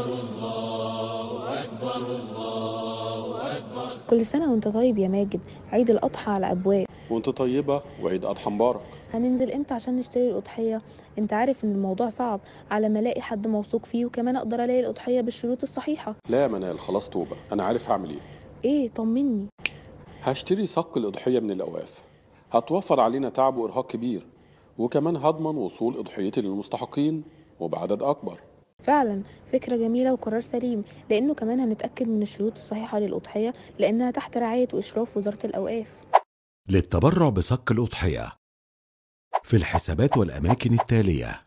كل سنة وانت طيب يا ماجد عيد الأضحى على أبواب وانت طيبة وعيد أضحى مبارك هننزل امتى عشان نشتري الأضحية انت عارف ان الموضوع صعب على ما الاقي حد موثوق فيه وكمان اقدر الاقي الأضحية بالشروط الصحيحة لا يا منال خلاص توبة أنا عارف هعمل إيه ايه طمني هشتري صك الأضحية من الأواف هتوفر علينا تعب وإرهاق كبير وكمان هضمن وصول أضحيتي للمستحقين وبعدد أكبر فعلا فكرة جميلة وقرار سليم لأنه كمان هنتأكد من الشروط الصحيحة للأضحية لأنها تحت رعاية وإشراف وزارة الأوقاف للتبرع بصك الأضحية في الحسابات والأماكن التالية